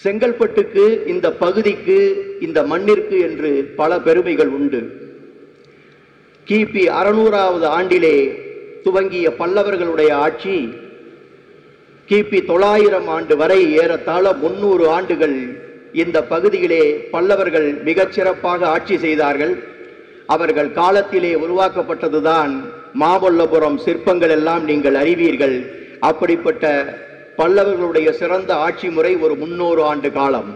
செங்கல்பட்டுக்கு இந்த பகுதிக்கு இந்த மண்ணிற்கு என்று பல பெருமைகள் உண்டு கிபி அறுநூறாவது ஆண்டிலே துவங்கிய பல்லவர்களுடைய ஆட்சி கிபி தொள்ளாயிரம் ஆண்டு வரை ஏறத்தாழ முன்னூறு ஆண்டுகள் இந்த பகுதியிலே பல்லவர்கள் மிகச் சிறப்பாக ஆட்சி செய்தார்கள் அவர்கள் காலத்திலே உருவாக்கப்பட்டதுதான் மாமல்லபுரம் சிற்பங்கள் எல்லாம் நீங்கள் அறிவீர்கள் அப்படிப்பட்ட பல்லவர்களுடைய சிறந்த ஆட்சி முறை ஒரு முன்னூறு ஆண்டு காலம்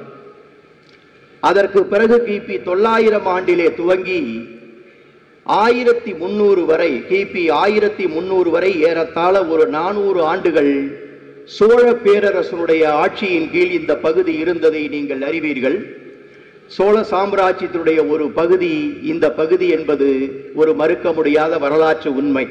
அதற்கு பிறகு கிபி தொள்ளாயிரம் ஆண்டிலே துவங்கி ஆயிரத்தி முன்னூறு வரை கிபி ஆயிரத்தி முன்னூறு வரை ஏறத்தாழ ஒரு நானூறு ஆண்டுகள் சோழ பேரரசனுடைய ஆட்சியின் கீழ் இந்த பகுதி இருந்ததை நீங்கள் அறிவீர்கள் சோழ சாம்ராஜ்யத்தினுடைய ஒரு பகுதி இந்த பகுதி என்பது ஒரு மறுக்க முடியாத வரலாற்று உண்மை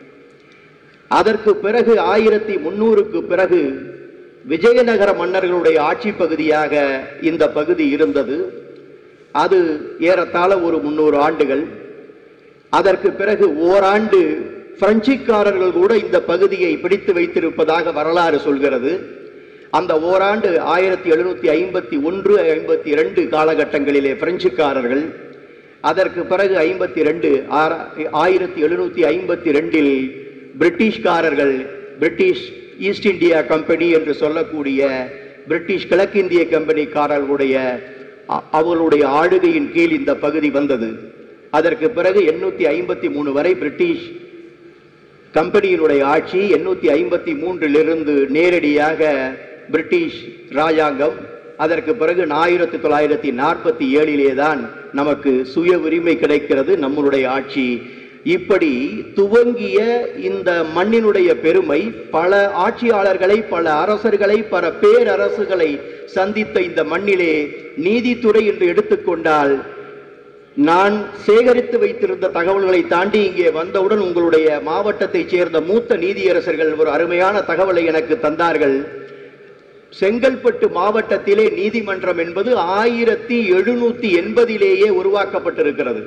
அதற்கு பிறகு ஆயிரத்தி முன்னூறுக்கு பிறகு விஜயநகர மன்னர்களுடைய ஆட்சி பகுதியாக இந்த பகுதி இருந்தது அது ஏறத்தாழ ஒரு முன்னூறு ஆண்டுகள் அதற்கு பிறகு ஓராண்டு பிரெஞ்சுக்காரர்கள் கூட இந்த பகுதியை பிடித்து வைத்திருப்பதாக வரலாறு சொல்கிறது அந்த ஓராண்டு ஆயிரத்தி எழுநூத்தி ஐம்பத்தி ஒன்று ஐம்பத்தி இரண்டு காலகட்டங்களிலே பிரெஞ்சுக்காரர்கள் அதற்கு பிறகு ஐம்பத்தி ரெண்டு ஆயிரத்தி எழுநூத்தி ஐம்பத்தி ரெண்டில் பிரிட்டிஷ்காரர்கள் பிரிட்டிஷ் ஈஸ்ட் இந்தியா கம்பெனி என்று சொல்லக்கூடிய பிரிட்டிஷ் கிழக்கிந்திய கம்பெனிக்காரர்களுடைய அ- அவர்களுடைய ஆளுகையின் கீழ் இந்த பகுதி வந்தது அதற்கு பிறகு எண்ணூத்தி ஐம்பத்தி மூணு வரை பிரிட்டிஷ் கம்பெனியினுடைய ஆட்சி எண்ணூத்தி ஐம்பத்தி மூன்றிலிருந்து நேரடியாக பிரிட்டிஷ் ராஜாங்கம் அதற்கு பிறகு ஆயிரத்தி தொள்ளாயிரத்தி நாற்பத்தி ஏழிலே தான் நமக்கு சுய உரிமை கிடைக்கிறது நம்மளுடைய ஆட்சி இப்படி துவங்கிய இந்த மண்ணினுடைய பெருமை பல ஆட்சியாளர்களை பல அரசர்களை பல பேரரசுகளை சந்தித்த இந்த மண்ணிலே நீதித்துறை என்று எடுத்துக்கொண்டால் நான் சேகரித்து வைத்திருந்த தகவல்களை தாண்டி இங்கே வந்தவுடன் உங்களுடைய மாவட்டத்தைச் சேர்ந்த மூத்த நீதியரசர்கள் ஒரு அருமையான தகவலை எனக்கு தந்தார்கள் செங்கல்பட்டு மாவட்டத்திலே நீதிமன்றம் என்பது ஆயிரத்தி எழுநூத்தி எண்பதிலேயே உருவாக்கப்பட்டிருக்கிறது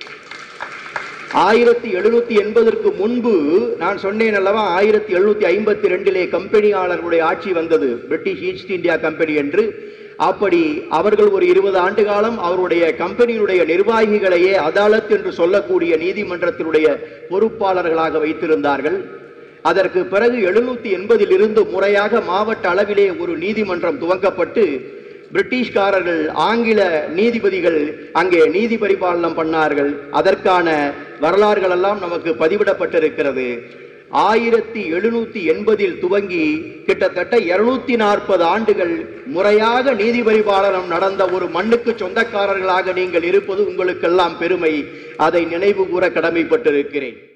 ஆயிரத்தி எழுநூத்தி எண்பதற்கு முன்பு நான் சொன்னேன் அல்லவா ஆயிரத்தி எழுநூத்தி ஐம்பத்தி ரெண்டிலே கம்பெனியாளர்களுடைய ஆட்சி வந்தது பிரிட்டிஷ் ஈஸ்ட் இந்தியா கம்பெனி என்று அப்படி அவர்கள் ஒரு இருபது ஆண்டு காலம் அவருடைய கம்பெனியினுடைய நிர்வாகிகளையே அதாலத் என்று சொல்லக்கூடிய நீதிமன்றத்தினுடைய பொறுப்பாளர்களாக வைத்திருந்தார்கள் அதற்கு பிறகு எழுநூத்தி எண்பதில் இருந்து முறையாக மாவட்ட அளவிலே ஒரு நீதிமன்றம் துவங்கப்பட்டு பிரிட்டிஷ்காரர்கள் ஆங்கில நீதிபதிகள் அங்கே நீதி பரிபாலனம் பண்ணார்கள் அதற்கான வரலாறுகள் எல்லாம் நமக்கு பதிவிடப்பட்டிருக்கிறது ஆயிரத்தி எழுநூத்தி எண்பதில் துவங்கி கிட்டத்தட்ட இருநூத்தி நாற்பது ஆண்டுகள் முறையாக நீதி பரிபாலனம் நடந்த ஒரு மண்ணுக்கு சொந்தக்காரர்களாக நீங்கள் இருப்பது உங்களுக்கெல்லாம் பெருமை அதை நினைவு கூற கடமைப்பட்டிருக்கிறேன்